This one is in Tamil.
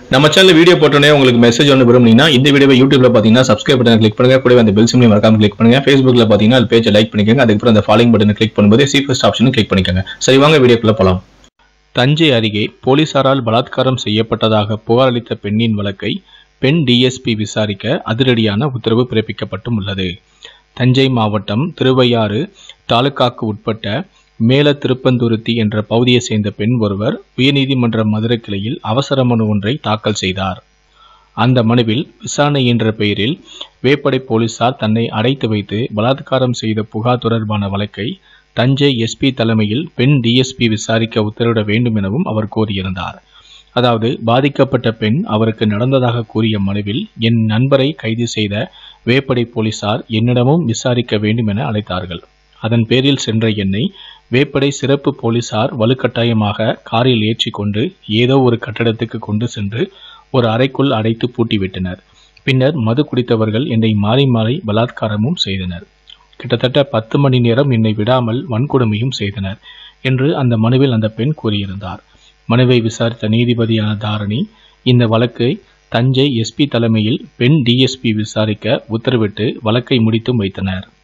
நம்ம சேனல் வீடியோ போட்டோன்னே உங்களுக்கு மெசேஜ் ஒன்று விரும்புனீங்கன்னா இந்த வீடியோவை யூடியூப்ல பார்த்தீங்கன்னா சப்ஸ்கிரைப் பட்டன் கிளிக் பண்ணுங்க கூடவே அந்த பெல் சிம்லையும் மறக்காம கிளிக் பண்ணுங்க ஃபேஸ்புக்ல பார்த்தீங்கன்னா அது பேஜை லைக் பண்ணிக்கோங்க அதுக்கப்புறம் அந்த ஃபாலோயிங் பட்டனை கிளிக் பண்ணும்போது சி ஃபர்ஸ்ட் ஆப்ஷனும் கிளிக் பண்ணிக்கோங்க சரி வாங்க வீடியோக்குள்ள போலாம் தஞ்சை அருகே போலீசாரால் பலாத்காரம் செய்யப்பட்டதாக புகார் அளித்த பெண்ணின் வழக்கை பெண் டிஎஸ்பி விசாரிக்க அதிரடியான உத்தரவு பிறப்பிக்கப்பட்டும் உள்ளது தஞ்சை மாவட்டம் திருவையாறு தாலுகாக்கு உட்பட்ட மேல திருப்பந்துருத்தி என்ற பகுதியை சேர்ந்த பெண் ஒருவர் உயர்நீதிமன்ற மதுரை கிளையில் அவசர மனு ஒன்றை தாக்கல் செய்தார் அந்த மனுவில் விசாரணை என்ற பெயரில் வேப்படை போலீசார் தன்னை அடைத்து வைத்து பலாத்காரம் செய்த புகார் தொடர்பான வழக்கை தஞ்சை எஸ்பி தலைமையில் பெண் டிஎஸ்பி விசாரிக்க உத்தரவிட வேண்டும் எனவும் அவர் கோரியிருந்தார் அதாவது பாதிக்கப்பட்ட பெண் அவருக்கு நடந்ததாக கூறிய மனுவில் என் நண்பரை கைது செய்த வேப்படை போலீசார் என்னிடமும் விசாரிக்க வேண்டும் என அழைத்தார்கள் அதன் பேரில் சென்ற என்னை வேப்படை சிறப்பு போலீசார் வலுக்கட்டாயமாக காரில் ஏற்றி கொண்டு ஏதோ ஒரு கட்டடத்துக்கு கொண்டு சென்று ஒரு அறைக்குள் அடைத்து பூட்டிவிட்டனர் பின்னர் மது குடித்தவர்கள் என்னை மாறி மாறி பலாத்காரமும் செய்தனர் கிட்டத்தட்ட பத்து மணி நேரம் என்னை விடாமல் வன்கொடுமையும் செய்தனர் என்று அந்த மனுவில் அந்த பெண் கூறியிருந்தார் மனுவை விசாரித்த நீதிபதியான தாரணி இந்த வழக்கை தஞ்சை எஸ்பி தலைமையில் பெண் டிஎஸ்பி விசாரிக்க உத்தரவிட்டு வழக்கை முடித்தும் வைத்தனர்